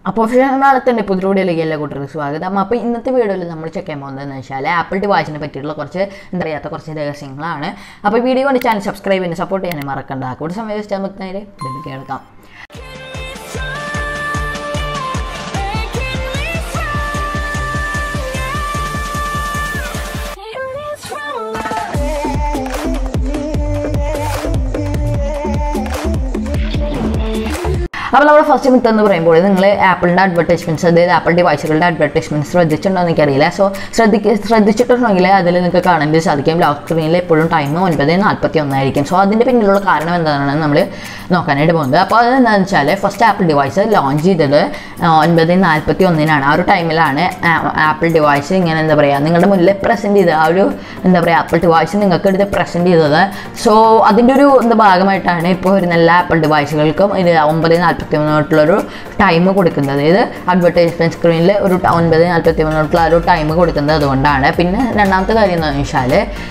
അപ്പോൾ നാളത്തെ പുതിയ വീഡിയോയിലേക്ക് എല്ലാ കൂട്ടർക്കും സ്വാഗതം അപ്പോൾ ഇന്നത്തെ വീഡിയോയിൽ നമ്മൾ ചെക്ക് ചെയ്യാൻ പോകുന്നതെന്ന് വെച്ചാൽ ആപ്പിൾ ഡിവൈസിനെ പറ്റിയിട്ടുള്ള കുറച്ച് എന്താ പറയാത്ത കുറച്ച് രഹസ്യങ്ങളാണ് അപ്പോൾ വീഡിയോ കൊണ്ട് ചാനൽ സബ്സ്ക്രൈബ് ചെയ്യാൻ സപ്പോർട്ട് ചെയ്യാൻ മറക്കണ്ട കൂടുതൽ സമയം വെച്ചാൽ നമുക്ക് നേരെ ഇതിലേക്ക് കേൾക്കാം അപ്പോൾ നമ്മുടെ ഫസ്റ്റ് മിത്ത് എന്ന് പറയുമ്പോൾ നിങ്ങൾ ആപ്പിളിൻ്റെ അഡ്വർടൈസ്മെൻറ്റ്സ് അതായത് ആപ്പിൾ ഡിവൈസുകളുടെ അഡ്വർടൈസ്മെൻറ്റ് ശ്രദ്ധിച്ചിട്ടുണ്ടോ എന്ന് എനിക്കറിയില്ല സോ ശ്രദ്ധിക്ക ശ്രദ്ധിച്ചിട്ടുണ്ടെങ്കിൽ അതിൽ നിങ്ങൾക്ക് കാണാൻ വേണ്ടി സാധിക്കും ലോക്ക് സ്ക്രീനിൽ എപ്പോഴും ടൈം ഒൻപത് നാൽപ്പത്തി ഒന്നായിരിക്കും സോ അതിൻ്റെ പിന്നിലുള്ള കാരണം എന്താണെന്ന് നമ്മൾ നോക്കാനായിട്ട് പോകുന്നത് അപ്പോൾ അതെന്താണെന്ന് വെച്ചാൽ ഫസ്റ്റ് ആപ്പിൾ ഡിവൈസ് ലോഞ്ച് ചെയ്തത് ഒൻപത് നാൽപ്പത്തി ഒന്നിനാണ് ആ ഒരു ടൈമിലാണ് ആപ്പിൾ ഡിവൈസ് ഇങ്ങനെ എന്താ പറയുക നിങ്ങളുടെ മുന്നിൽ പ്രസൻറ്റ് ചെയ്ത് ആ ഒരു എന്താ പറയുക ആപ്പിൾ ഡിവൈസ് നിങ്ങൾക്ക് എടുത്ത് പ്രസൻറ്റ് ചെയ്തത് സോ അതിൻ്റെ ഒരു എന്താ ഭാഗമായിട്ടാണ് ഇപ്പോൾ വരുന്ന എല്ലാ ആപ്പിൾ ഡിവൈസുകൾക്കും ഇത് ഒമ്പത് നാൽപ്പത്തി മൂന്നോട്ടുള്ളൊരു ടൈം കൊടുക്കുന്നത് അതായത് അഡ്വർടൈസ്മെൻറ്റ് സ്ക്രീനിൽ ഒരു ട- ഒൻപത് നാൽപ്പത്തി മൂന്നോട്ടുള്ള ഒരു ടൈം കൊടുക്കുന്നത് അതുകൊണ്ടാണ് പിന്നെ രണ്ടാമത്തെ കാര്യം എന്താണെന്ന് വെച്ചാൽ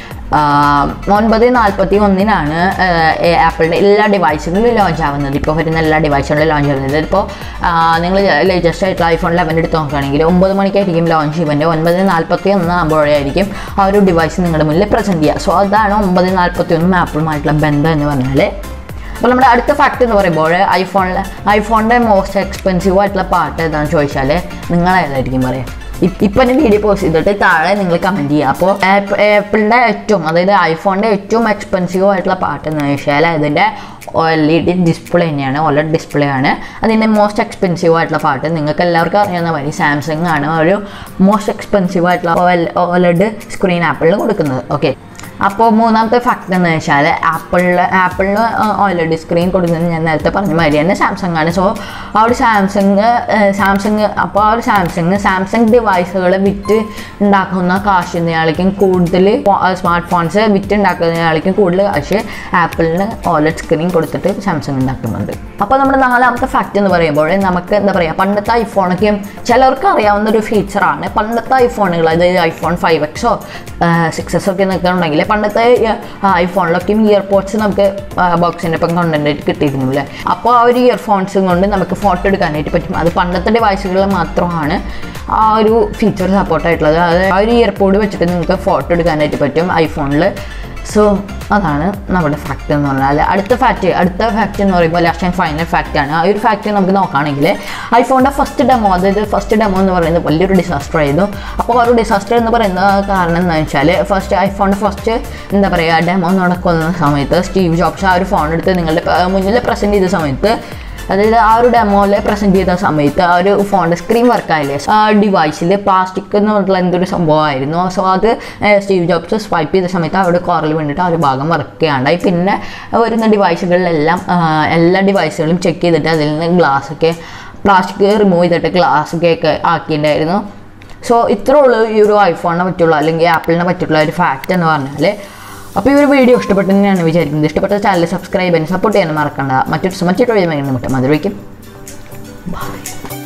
ഒൻപത് നാൽപ്പത്തി ഒന്നിനാണ് ആപ്പിളിൻ്റെ എല്ലാ ഡിവൈസുകളും ലോഞ്ച് ആവുന്നത് ഇപ്പോൾ വരുന്ന എല്ലാ ഡിവൈസുകളും ലോഞ്ച് ആവുന്നത് ഇപ്പോൾ നിങ്ങൾ ലേറ്റസ്റ്റ് ആയിട്ടുള്ള ഐഫോൺ ലെവൻ എടുത്ത് നോക്കുകയാണെങ്കിൽ ഒമ്പത് മണിക്കായിരിക്കും ലോഞ്ച് ഇവൻ്റെ ഒൻപത് നാൽപ്പത്തി ഒന്ന് ആകുമ്പോഴായിരിക്കും ആ ഒരു ഡിവൈസ് നിങ്ങളുടെ മുന്നിൽ പ്രസൻറ്റ് ചെയ്യുക സോ അതാണ് ഒമ്പത് നാൽപ്പത്തി ഒന്നും ആപ്പിളുമായിട്ടുള്ള ബന്ധം എന്ന് പറഞ്ഞാൽ അപ്പോൾ നമ്മുടെ അടുത്ത ഫാക്ട് എന്ന് പറയുമ്പോൾ ഐഫോണിൽ ഐഫോണിൻ്റെ മോസ്റ്റ് എക്സ്പെൻസീവ് ആയിട്ടുള്ള പാട്ട് ഏതാണെന്ന് ചോദിച്ചാൽ നിങ്ങൾ ഏതായിരിക്കും പറയുക ഇപ്പം എൻ്റെ വീഡിയോ പോസ്റ്റ് ചെയ്തിട്ട് താഴെ നിങ്ങൾ കമൻറ്റ് ചെയ്യുക അപ്പോൾ ആപ്പിളിൻ്റെ ഏറ്റവും അതായത് ഐഫോണിൻ്റെ ഏറ്റവും എക്സ്പെൻസീവ് ആയിട്ടുള്ള പാട്ട് എന്ന് വെച്ചാൽ അതിൻ്റെ എൽ ഇ ഡി ഡിസ്പ്ലേ തന്നെയാണ് ഒലഡ് ഡിസ്പ്ലേ ആണ് അതിൻ്റെ മോസ്റ്റ് എക്സ്പെൻസീവ് ആയിട്ടുള്ള പാട്ട് നിങ്ങൾക്ക് എല്ലാവർക്കും അറിയാവുന്ന മാതിരി സാംസങ് ആണ് ഒരു മോസ്റ്റ് എക്സ്പെൻസീവ് ആയിട്ടുള്ള ഒലഡ് സ്ക്രീൻ ആപ്പിളിൽ കൊടുക്കുന്നത് ഓക്കെ അപ്പോൾ മൂന്നാമത്തെ ഫാക്ട് എന്ന് വെച്ചാൽ ആപ്പിളിൽ ആപ്പിളിന് ഓൾറെഡി സ്ക്രീൻ കൊടുക്കുന്നത് ഞാൻ നേരത്തെ പറഞ്ഞ മാതിരി തന്നെ സാംസങ് ആണ് സോ ആ ഒരു സാംസങ് സാംസങ് അപ്പോൾ ആ ഒരു സാംസങ് സാംസങ് ഡിവൈസുകൾ വിറ്റ് ഉണ്ടാക്കുന്ന കാശിനേക്കാളിക്കും കൂടുതൽ സ്മാർട്ട് ഫോൺസ് വിറ്റ് ഉണ്ടാക്കുന്നതിനേക്കാളിക്കും കൂടുതൽ കാശ് ആപ്പിളിന് ഓലഡ് സ്ക്രീൻ കൊടുത്തിട്ട് സാംസങ് ഉണ്ടാക്കുന്നുണ്ട് അപ്പോൾ നമ്മുടെ നാലാമത്തെ ഫാക്ട് എന്ന് പറയുമ്പോൾ നമുക്ക് എന്താ പറയുക പണ്ടത്തെ ഐഫോണൊക്കെയും ചിലർക്ക് അറിയാവുന്ന ഒരു ഫീച്ചറാണ് പണ്ടത്തെ ഐഫോണുകൾ അതായത് ഐഫോൺ ഫൈവ് എക്സോ സിക്സ് എസ് ഒക്കെ നിൽക്കുന്നുണ്ടെങ്കിൽ പണ്ടത്തെ ഐഫോണിലൊക്കെയും ഇയർപോഡ്സ് നമുക്ക് ബോക്സിൻ്റെ ഇപ്പം കണ്ടന്റ് കിട്ടിയിരുന്നു അല്ലേ അപ്പോൾ ആ ഒരു ഇയർഫോൺസും കൊണ്ട് നമുക്ക് ഫോട്ടോ എടുക്കാനായിട്ട് പറ്റും അത് പണ്ടത്തെ ഡിവൈസുകളിൽ മാത്രമാണ് ആ ഒരു ഫീച്ചർ സപ്പോർട്ടായിട്ടുള്ളത് അത് ആ ഒരു ഇയർപോഡ് വെച്ചിട്ട് നിങ്ങൾക്ക് ഫോട്ടോ എടുക്കാനായിട്ട് പറ്റും ഐഫോണിൽ സോ അതാണ് നമ്മുടെ ഫാക്റ്റ് എന്ന് പറഞ്ഞാൽ അടുത്ത ഫാക്റ്റ് അടുത്ത ഫാക്റ്റ് എന്ന് പറയുമ്പോൾ ലാസ്റ്റ് ആൻഡ് ഫൈനൽ ഫാക്റ്റ് ആണ് ആ ഒരു ഫാക്റ്റ് നമുക്ക് നോക്കുകയാണെങ്കിൽ ഐഫോണിൻ്റെ ഫസ്റ്റ് ഡെമോ അതായത് ഫസ്റ്റ് ഡെമോ എന്ന് പറയുന്നത് വലിയൊരു ഡിസാസ്റ്റർ ആയിരുന്നു അപ്പോൾ ആ ഒരു ഡിസാസ്റ്റർ എന്ന് പറയുന്ന കാരണം എന്താണെന്ന് വെച്ചാൽ ഫസ്റ്റ് ഐഫോണിൻ്റെ ഫസ്റ്റ് എന്താ പറയുക ഡെമോ നടക്കുന്ന സമയത്ത് സ്റ്റീവ് ജോബ്സ് ആ ഒരു ഫോൺ എടുത്ത് നിങ്ങളുടെ പ- മുന്നിൽ പ്രസൻറ്റ് ചെയ്ത സമയത്ത് അതായത് ആ ഒരു ഡെമോയിൽ പ്രസൻറ്റ് ചെയ്ത സമയത്ത് ആ ഒരു ഫോണിൻ്റെ സ്ക്രീൻ വർക്കായില്ലേ ആ ഡിവൈസിൽ പ്ലാസ്റ്റിക് എന്ന് പറഞ്ഞിട്ടുള്ള എന്തൊരു സംഭവമായിരുന്നു സോ അത് ഏഹ്, സ്റ്റീവ് ജോബ്സ് സ്വൈപ്പ് ചെയ്ത സമയത്ത് അവിടെ കോറിൽ വേണ്ടിയിട്ട് ആ ഒരു ഭാഗം വർക്ക് ചെയ്യാണ്ടായി പിന്നെ വരുന്ന ഡിവൈസുകളിലെല്ലാം ആഹ്, എല്ലാ ഡിവൈസുകളും ചെക്ക് ചെയ്തിട്ട് അതിൽ നിന്ന് ഗ്ലാസ് ഒക്കെ പ്ലാസ്റ്റിക് റിമൂവ് ചെയ്തിട്ട് ഗ്ലാസ് ഒക്കെ ആക്കിയിട്ടുണ്ടായിരുന്നു സോ ഇത്രേ ഉള്ളൂ ഈ ഒരു ഐഫോണിനെ പറ്റുള്ള അല്ലെങ്കിൽ ആപ്പിളിനെ പറ്റിയുള്ള ഒരു ഫാക്റ്റ് എന്ന് പറഞ്ഞാൽ അപ്പോൾ ഈ ഒരു വീഡിയോ ഇഷ്ടപ്പെട്ടെന്ന് ഞാൻ വിചാരിക്കുന്നത് ഇഷ്ടപ്പെട്ട ചാനൽ സബ്സ്ക്രൈബ് ചെയ്യാൻ സപ്പോർട്ട് ചെയ്യാൻ മറക്കണ്ട മറ്റൊരു മറ്റൊരു വീഡിയോ മുട്ടും അതിലേക്കും ബൈ